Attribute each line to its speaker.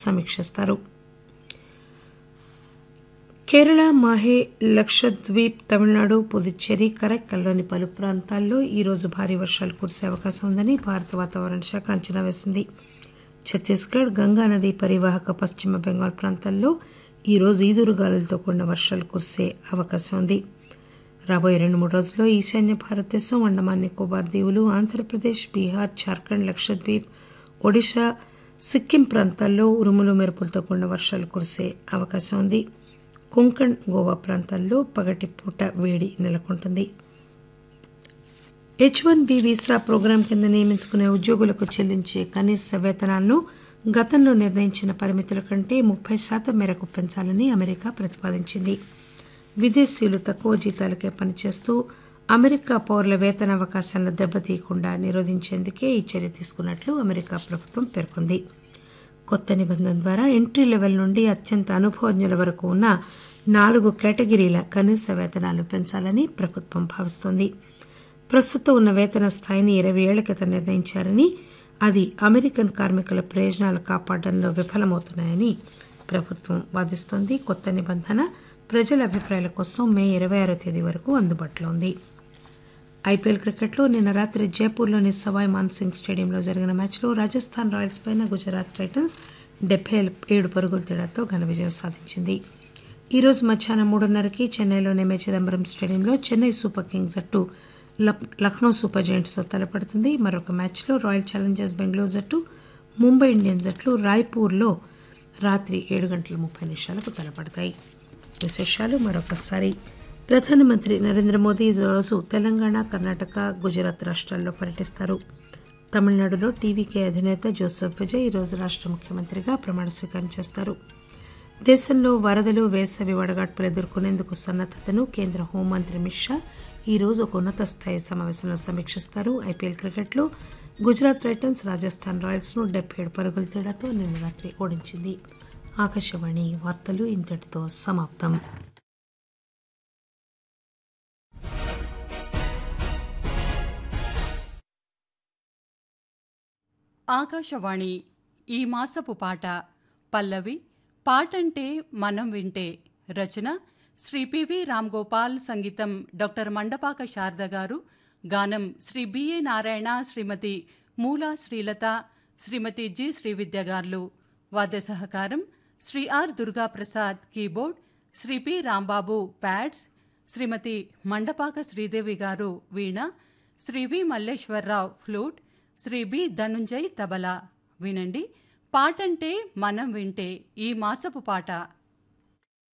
Speaker 1: సమీక్షిస్తారు కేరళ మాహే లక్షద్వీప్ తమిళనాడు పుదుచ్చేరి కరైక్కల్లోని పలు ప్రాంతాల్లో ఈరోజు భారీ వర్షాలు కురిసే అవకాశం ఉందని భారత వాతావరణ శాఖ అంచనా వేసింది ఛత్తీస్గఢ్ గంగానది పరివాహక పశ్చిమ బెంగాల్ ప్రాంతాల్లో ఈరోజు ఈదురుగాలులతో కూడిన వర్షాలు కురిసే అవకాశం ఉంది రాబోయే రెండు మూడు రోజుల్లో ఈశాన్య భారతదేశం అండమాన్ నికోబార్ దీవులు ఆంధ్రప్రదేశ్ బీహార్ జార్ఖండ్ లక్షద్వీప్ ఒడిశా సిక్కిం ప్రాంతాల్లో ఉరుములు మెరుపులతో కూడిన వర్షాలు కురిసే అవకాశం ఉంది కొంకణ్ గోవా ప్రాంతాల్లో పగటిపూట వేడి నెలకొంటుంది H one B visa programme కింద నియమించుకునే ఉద్యోగులకు చెల్లించే కనీస వేతనాలను గతంలో నిర్ణయించిన పరిమితుల కంటే ముప్పై శాతం మేరకు పెంచాలని అమెరికా ప్రతిపాదించింది విదేశీయులు తక్కువ జీతాలకే పనిచేస్తూ అమెరికా పౌరుల వేతన అవకాశాలను దెబ్బతీయకుండా నిరోధించేందుకే ఈ చర్య తీసుకున్నట్లు అమెరికా ప్రభుత్వం పేర్కొంది కొత్త నిబంధన ద్వారా ఎంట్రీ లెవెల్ నుండి అత్యంత అనుభవజ్ఞుల వరకు ఉన్న నాలుగు కేటగిరీల కనీస వేతనాలు పెంచాలని ప్రభుత్వం భావిస్తోంది ప్రస్తుతం ఉన్న వేతన స్థాయిని ఇరవై ఏళ్ల క్రితం నిర్ణయించారని అది అమెరికన్ కార్మికుల ప్రయోజనాలు కాపాడడంలో విఫలమవుతున్నాయని ప్రభుత్వం వాదిస్తోంది కొత్త నిబంధన ప్రజల అభిప్రాయాల కోసం మే ఇరవై ఆరో తేదీ వరకు అందుబాటులో ఉంది ఐపీఎల్ క్రికెట్లో నిన్న రాత్రి జైపూర్లోని సవాయ్ మాన్సింగ్ స్టేడియంలో జరిగిన మ్యాచ్లో రాజస్థాన్ రాయల్స్ పైన గుజరాత్ టైటన్స్ డెబ్బై ఏడు పరుగుల తేడాతో ఘన విజయం సాధించింది ఈ రోజు మధ్యాహ్నం మూడున్నరకి చెన్నైలోని ఎంఏ చిదంబరం స్టేడియంలో చెన్నై సూపర్ కింగ్స్ జట్టు లక్నో సూపర్ జైంట్స్తో తలపడుతుంది మరొక మ్యాచ్లో రాయల్ ఛాలెంజర్స్ బెంగళూరు జట్టు ముంబై ఇండియన్స్ జట్లు రాయ్పూర్లో రాత్రి ఏడు గంటల ముప్పై నిమిషాలకు తలపడతాయి విశేషాలు మరొకసారి ప్రధానమంత్రి నరేంద్ర మోదీ ఈరోజు తెలంగాణ కర్ణాటక గుజరాత్ రాష్ట్రాల్లో పర్యటిస్తారు తమిళనాడులో టీవీకే అధినేత జోసెఫ్ విజయ్ ఈరోజు రాష్ట్ర ముఖ్యమంత్రిగా ప్రమాణ స్వీకారం చేస్తారు దేశంలో వరదలు వేసవి వడగాడ్పులు ఎదుర్కొనేందుకు సన్నద్దతను కేంద్ర హోంమంత్రి అమిత్ షా ఈరోజు ఒక ఉన్నత స్థాయి సమావేశంలో సమీక్షిస్తారు ఐపీఎల్ క్రికెట్లో గుజరాత్ టైటన్స్ రాజస్థాన్ రాయల్స్ ను డెబ్బై ఏడు పరుగుల తేడాతో నిన్న రాత్రి ఓడించింది ఆకాశవాణి వార్తలు ఇంతటితో సమాప్తం
Speaker 2: ఆకాశవాణి ఈ మాసపు పాట పల్లవి పాటంటే మనం వింటే రచన శ్రీ పివి రామ్ గోపాల్ సంగీతం డాక్టర్ మండపాక శారద గారు గానం శ్రీ బిఏ నారాయణ శ్రీమతి మూలా శ్రీలత శ్రీమతి జి శ్రీవిద్య గారు వాద్య సహకారం Shri R Durgaprasad keyboard Shri P Rambabu pads Shrimati Mandapaka Sridevi garu veena Shri V Malleswararao flute Shri B Dhanunjay tabla వినండి పాటంటే మనం వింటే ఈ మాసపు పాట